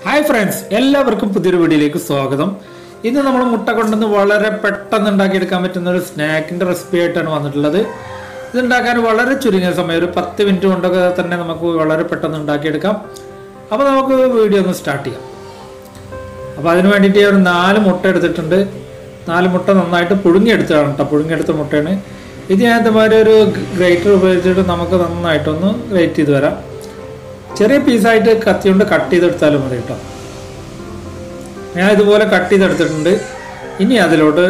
hi friends എല്ലാവർക്കും പുതിയൊരു വീഡിയോയിലേക്ക് സ്വാഗതം ഇന്ന് നമ്മൾ മുട്ട കൊണ്ടുവന്ന് വളരെ പെട്ടെന്ന് ഉണ്ടാക്കിയെടുക്കാൻ പറ്റുന്ന ഒരു സ്നാക്കിന്റെ റെസിപ്പി ആയിട്ടാണ് വന്നിട്ടുള്ളത് ഇത് ഉണ്ടാക്കാൻ വളരെ ചുരുങ്ങിയ സമയം ഒരു പത്ത് മിനിറ്റ് കൊണ്ടൊക്കെ തന്നെ നമുക്ക് വളരെ പെട്ടെന്ന് ഉണ്ടാക്കിയെടുക്കാം അപ്പോൾ നമുക്ക് വീഡിയോ ഒന്ന് സ്റ്റാർട്ട് ചെയ്യാം അപ്പോൾ അതിന് വേണ്ടിയിട്ട് ഞാൻ ഒരു നാല് മുട്ട എടുത്തിട്ടുണ്ട് നാല് മുട്ട നന്നായിട്ട് പുഴുങ്ങിയെടുത്തതാണ് കേട്ടോ പുഴുങ്ങിയെടുത്ത മുട്ടയാണ് ഇത് ഞാൻ ഇതുമാതിരി ഒരു ഗ്രേറ്റർ ഉപയോഗിച്ചിട്ട് നമുക്ക് നന്നായിട്ടൊന്ന് ഗ്രേറ്റ് ചെയ്ത് വരാം ചെറിയ പീസായിട്ട് കത്തി കൊണ്ട് കട്ട് ചെയ്തെടുത്താലും മതി കേട്ടോ ഞാൻ ഇതുപോലെ കട്ട് ചെയ്തെടുത്തിട്ടുണ്ട് ഇനി അതിലോട്ട്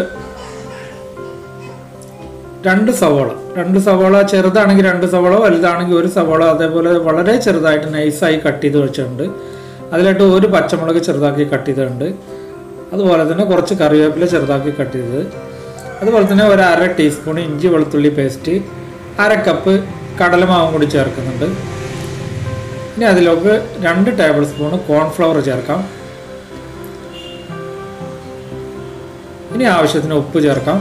രണ്ട് സവോള രണ്ട് സവോള ചെറുതാണെങ്കിൽ രണ്ട് സവോള വലുതാണെങ്കിൽ ഒരു സവോള അതേപോലെ വളരെ ചെറുതായിട്ട് നൈസായി കട്ട് ചെയ്ത് വെച്ചിട്ടുണ്ട് അതിലായിട്ട് ഒരു പച്ചമുളക് ചെറുതാക്കി കട്ട് ചെയ്തിട്ടുണ്ട് അതുപോലെ തന്നെ കുറച്ച് കറിവേപ്പില ചെറുതാക്കി കട്ട് ചെയ്തത് അതുപോലെ തന്നെ ഒരു അര ടീസ്പൂൺ ഇഞ്ചി വെളുത്തുള്ളി പേസ്റ്റ് അര കപ്പ് കടലമാവും കൂടി ചേർക്കുന്നുണ്ട് ഇനി അതിലേക്ക് രണ്ട് ടേബിൾ സ്പൂൺ കോൺഫ്ലവർ ചേർക്കാം ഇനി ആവശ്യത്തിന് ഉപ്പ് ചേർക്കാം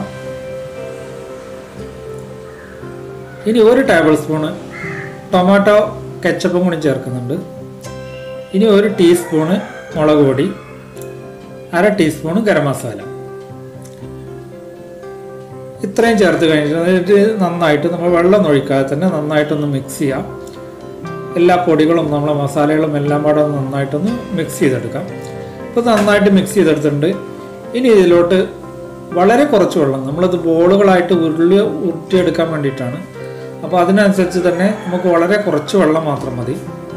ഇനി ഒരു ടേബിൾ സ്പൂണ് ടൊമാറ്റോ കെച്ചപ്പും കൂടി ചേർക്കുന്നുണ്ട് ഇനി ഒരു ടീസ്പൂണ് മുളക് പൊടി അര ടീസ്പൂണ് ഗരം മസാല ഇത്രയും ചേർത്ത് കഴിഞ്ഞിട്ട് നന്നായിട്ട് നമ്മൾ വെള്ളം ഒഴിക്കാതെ തന്നെ നന്നായിട്ടൊന്ന് മിക്സ് ചെയ്യാം എല്ലാ പൊടികളും നമ്മളെ മസാലകളും എല്ലാം പാടെ ഒന്ന് നന്നായിട്ടൊന്ന് മിക്സ് ചെയ്തെടുക്കാം ഇപ്പോൾ നന്നായിട്ട് മിക്സ് ചെയ്തെടുത്തിട്ടുണ്ട് ഇനി ഇതിലോട്ട് വളരെ കുറച്ച് വെള്ളം നമ്മളത് ബോളുകളായിട്ട് ഉരുളി ഉരുട്ടിയെടുക്കാൻ വേണ്ടിയിട്ടാണ് അപ്പോൾ അതിനനുസരിച്ച് തന്നെ നമുക്ക് വളരെ കുറച്ച് വെള്ളം മാത്രം മതി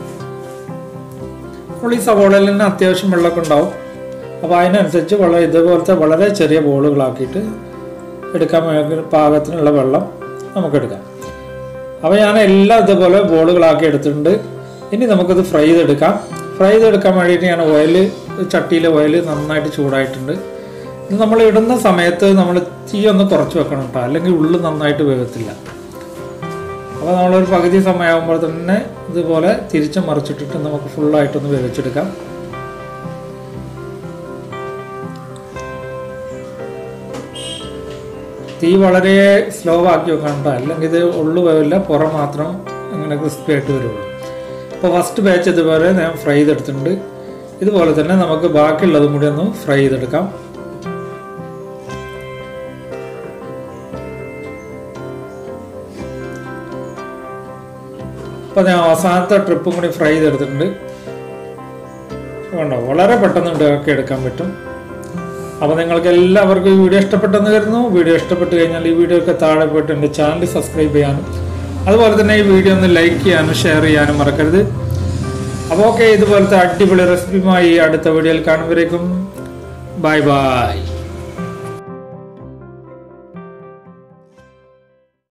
നമ്മൾ ഈ സവോളയിൽ തന്നെ അത്യാവശ്യം വെള്ളമൊക്കെ ഉണ്ടാവും അപ്പോൾ അതിനനുസരിച്ച് വളരെ ഇതുപോലത്തെ വളരെ ചെറിയ ബോളുകളാക്കിയിട്ട് എടുക്കാൻ വേ- പാകത്തിനുള്ള വെള്ളം നമുക്കെടുക്കാം അപ്പോൾ ഞാൻ എല്ലാം ഇതുപോലെ ബോളുകളാക്കി എടുത്തിട്ടുണ്ട് ഇനി നമുക്കത് ഫ്രൈ ചെയ്തെടുക്കാം ഫ്രൈ ചെയ്തെടുക്കാൻ വേണ്ടിയിട്ട് ഞാൻ ഓയിൽ ചട്ടിയിലെ ഓയിൽ നന്നായിട്ട് ചൂടായിട്ടുണ്ട് ഇത് നമ്മൾ ഇടുന്ന സമയത്ത് നമ്മൾ തീ ഒന്ന് കുറച്ച് വെക്കണം കേട്ടോ അല്ലെങ്കിൽ ഉള്ളു നന്നായിട്ട് വേഗത്തില്ല അപ്പോൾ നമ്മളൊരു പകുതി സമയമാകുമ്പോൾ തന്നെ ഇതുപോലെ തിരിച്ച് മറിച്ചിട്ടിട്ട് നമുക്ക് ഫുള്ളായിട്ടൊന്ന് വേവിച്ചെടുക്കാം തീ വളരെ സ്ലോ ആക്കി വെക്കണം കേട്ടോ അല്ലെങ്കിൽ ഇത് ഉള്ളു വേവില്ല പുറം മാത്രം അങ്ങനെ ക്രിസ്പി ആയിട്ട് വരുള്ളൂ അപ്പോൾ ഫസ്റ്റ് ബാച്ച് ഇതുപോലെ ഞാൻ ഫ്രൈ ചെയ്തെടുത്തിട്ടുണ്ട് ഇതുപോലെ തന്നെ നമുക്ക് ബാക്കിയുള്ളതും കൂടി ഒന്ന് ഫ്രൈ ചെയ്തെടുക്കാം അപ്പോൾ ഞാൻ അവസാനത്തെ ട്രിപ്പും കൂടി ഫ്രൈ ചെയ്തെടുത്തിട്ടുണ്ട് വേണ്ടോ വളരെ പെട്ടെന്ന് ഉണ്ടാക്കി എടുക്കാൻ പറ്റും അപ്പോൾ നിങ്ങൾക്ക് എല്ലാവർക്കും ഈ വീഡിയോ ഇഷ്ടപ്പെട്ടെന്ന് കരുതുന്നു വീഡിയോ ഇഷ്ടപ്പെട്ട് കഴിഞ്ഞാൽ ഈ വീഡിയോ ഒക്കെ താഴെ പോയിട്ട് എൻ്റെ ചാനൽ സബ്സ്ക്രൈബ് ചെയ്യാനും അതുപോലെ തന്നെ ഈ വീഡിയോ ഒന്ന് ലൈക്ക് ചെയ്യാനും ഷെയർ ചെയ്യാനും മറക്കരുത് അപ്പോൾ ഓക്കെ ഇതുപോലത്തെ അടിപൊളി റെസിപ്പിയുമായി അടുത്ത വീഡിയോയിൽ കാണുമ്പോഴേക്കും ബൈ ബൈ